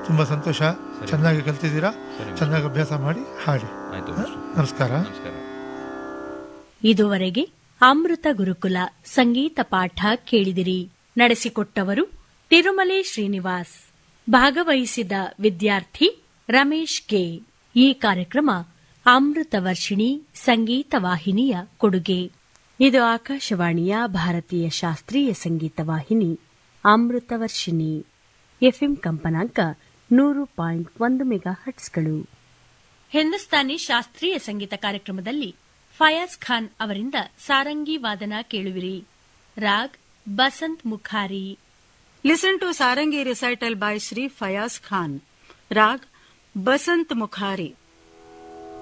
ತುಂಬ ಸಂತೋಷ ಚೆನ್ನಾಗಿ ಕಲ್ತಿದ್ದೀರಾ ಸರಿ. ಚೆನ್ನಾಗಿ ಅಭ್ಯಾಸ ಮಾಡಿ ಹಾಡಿ ಆಯ್ತು ಹ? ಮಾಸ್ಟ್ರೆ. ನಮಸ್ಕಾರ ನಮಸ್ಕಾರ ಇದುವರೆಗೆ ಅಮೃತ ಗುರುಕುಲ ಸಂಗೀತ ಪಾಠ ಕೇಳಿದಿರಿ ನಡೆಸಿಕೊಟ್ಟವರು ತಿರುಮಲೆ ಶ್ರೀನಿವಾಸ್ ಭಾಗವಹಿಸಿದ ವಿದ್ಯಾರ್ಥಿ ರಮೇಶ್ ಕೆ ಈ ಕಾರ್ಯಕ್ರಮ ಅಮೃತ ವರ್ಷಿಣಿ ಸಂಗೀತ ವಾಹಿನಿಯ ಕೊಡುಗೆ ಇದು ಆಕಾಶವಾಣಿಯ ಭಾರತೀಯ ಶಾಸ್ತ್ರೀಯ ಸಂಗೀತ ವಾಹಿನಿ ಅಮೃತ ವರ್ಷಿಣಿ ಎಫ್ಎಂ ಕಂಪನಾಂಕ ನೂರು ಪಾಯಿಂಟ್ ಒಂದು ಮೆಗಾ ಹಟ್ಸ್ಗಳು ಹಿಂದೂಸ್ತಾನಿ ಶಾಸ್ತ್ರೀಯ ಸಂಗೀತ ಕಾರ್ಯಕ್ರಮದಲ್ಲಿ ಫಯಾಜ್ ಖಾನ್ ಅವರಿಂದ ಸಾರಂಗಿ ವಾದನ ಕೇಳುವಿರಿ raag Basant ಮುಖಾರಿ Listen to Sarangi recital by Sri Fayaz Khan. Rag Basant Mukhari.